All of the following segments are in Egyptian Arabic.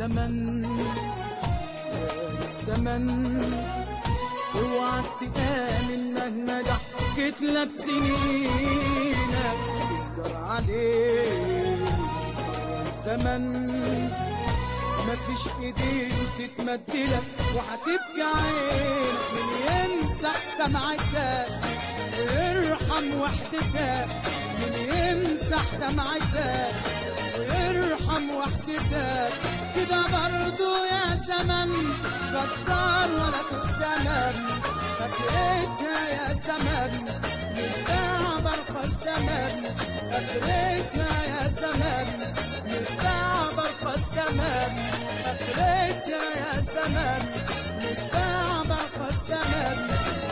زمن يا زمن اوعى تآمن مهما ضحكت لك سنينك تقدر عليه يا زمن مفيش ايدين تتمدلك وهتبكي عينك من يمسح دمعتك ارحم وحدتك من يمسح دمعتك ويرحم وحدتك كده برضو يا زمن غدار ولا تتمم فكرتها يا زمن متباع برخص تمام فكرتها يا زمن متباع برخص تمام فكرتها يا زمن متباع برخص تمام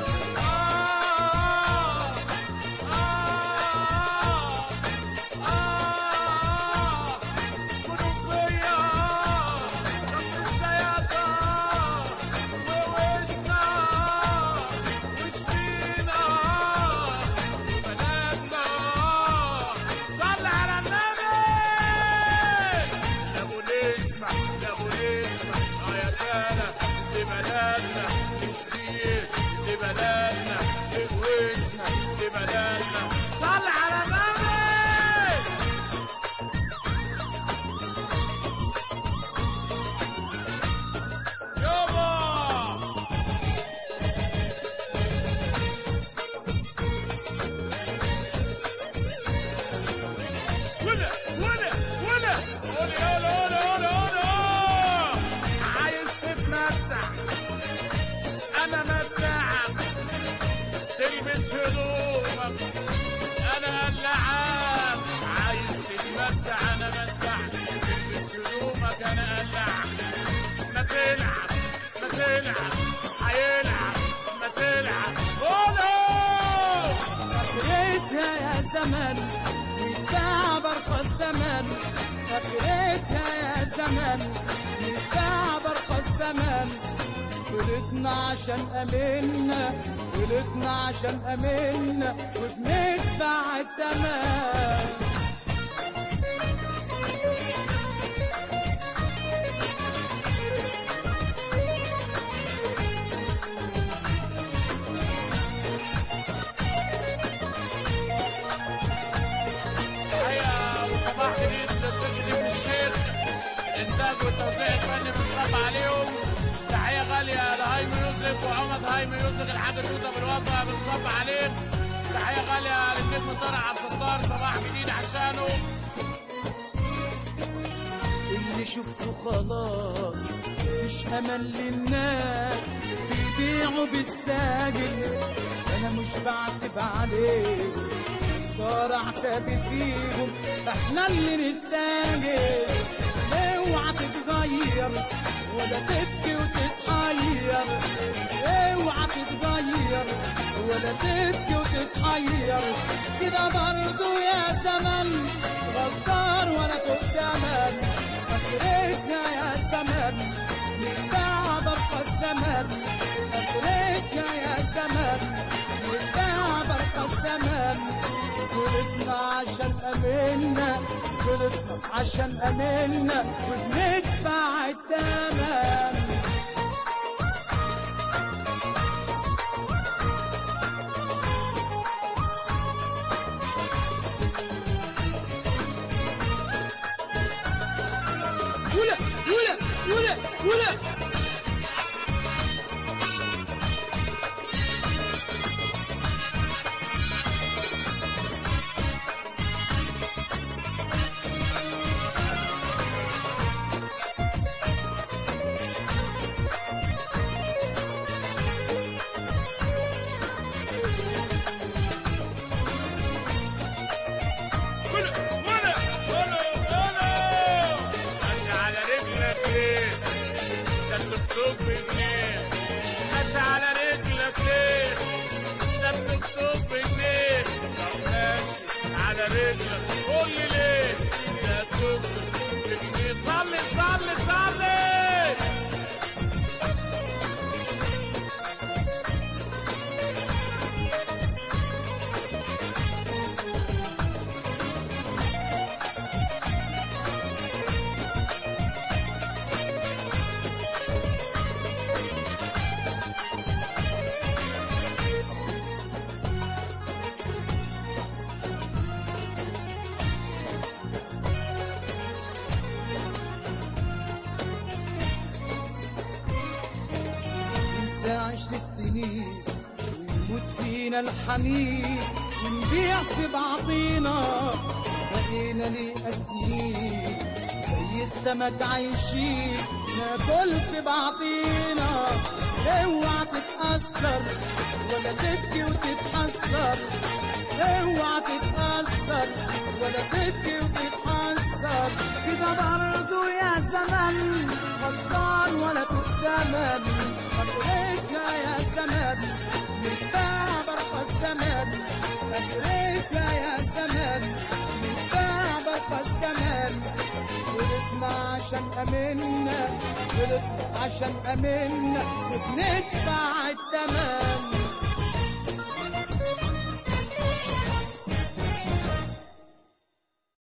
لبلدنا لقوسنا لبلدنا صل على النبي يابا ولا ولا ولا قولي قولي قولي قولي قولي عايز تتمتع انا متعك تلبس هدومك انا قلعك عايز تتمتع انا متعك تلبس هدومك انا قلعك ما تلعب ما تلعب هيلعب ما تلعب قولوا فكرتها يا زمن متباع برخص تمن فكرتها يا زمن متباع برخص تمن ولدنا عشان أمنا ولدنا عشان أمنا وبندفع التمن تحية وصباح جديد لشركة ابن الشيخ الإنتاج والتوزيع الفني بنصب عليهم تحية غالية لهاي ميوزك وعمد هاي ميوزك الحاج توته بالوفا بنصب عليك تحية غالية للنجم طارق عبد الستار صباح جديد عشانه اللي شفته خلاص مش امل للناس بيبيعوا بالساجل انا مش بعتب عليه صار اعتبي فيهم احنا اللي نستاجل اوعى تتغير ولا تبكي وتتحير اوعى تتغير ولا تبكي وتتحير كده برضو يا زمن غدار ولا تؤتمن فكرتها يا زمن متباع برخص تمن فكرتها يا زمن متباع برخص تمن غلطنا عشان امنا غلطنا عشان امنا وبندفع التمن ولا ولا ولا ولا ولا ولا ولا ولا ماشي على رجلك ليه ده الدكتور بجنيه ماشي على رجلك ليه ده الدكتور بجنيه طب ماشي على رجلك قول لي ليه ده الدكتور بجنيه صلي صلي صلي عشرة سنين ويموت فينا الحنين ونبيع في بعضينا بقينا ليه قاسيين زي السمك عايشين ناكل في بعضينا اوعى تتأثر ولا تبكي وتتحسر اوعى تتأثر ولا تبكي وتتحسر كده برضو يا زمن غلطان ولا تتمم اخرتها يا زمن نتباع برخص تمن اخرتها يا زمن نتباع برخص تمن غلطنا عشان امنا غلطنا عشان امنا وبندفع التمن